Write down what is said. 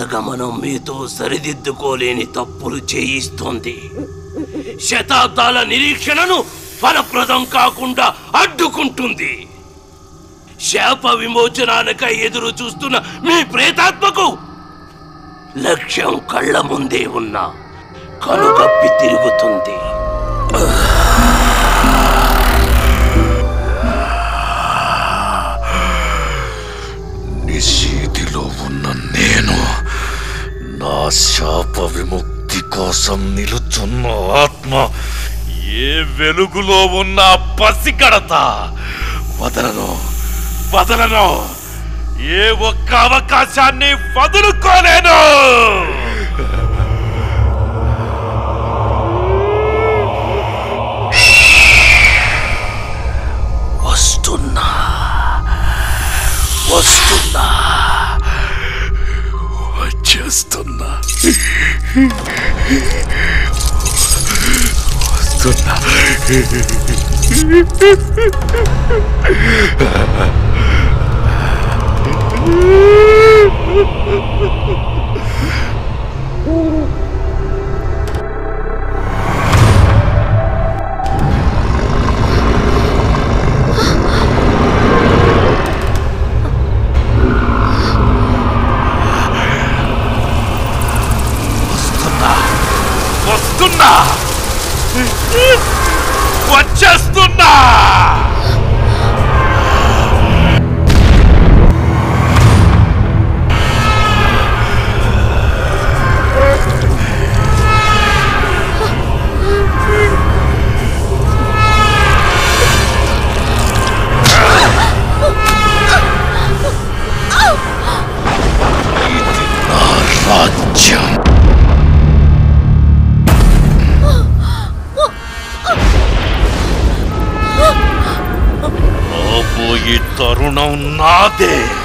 కాలగమనం మీతో సరిదిద్దుకోలేని తప్పులు చేయిస్తోంది శతాబ్దాల నిరీక్షణను ఫలప్రదం కాకుండా అడ్డుకుంటుంది శాప విమోచనానికై ఎదురు చూస్తున్న మీ ప్రేతాత్మకు లక్ష్యం కళ్ళ ముందే ఉన్న కనుగప్పి తిరుగుతుంది నిశీతిలో ఉన్న నేను నా శాప విముక్తి కోసం నిలుచున్న ఆత్మ ఏ వెలుగులో ఉన్న పసిగడత వదలను వదలను ఏ ఒక్క అవకాశాన్ని వదులుకోలేను వస్తున్నా వస్తున్నా వచ్చేస్తున్నా వస్తున్నా వస్తున్నా వచ్చేస్తున్నా ఇది నా రాజ్యం రాబోయే తరుణం నాదే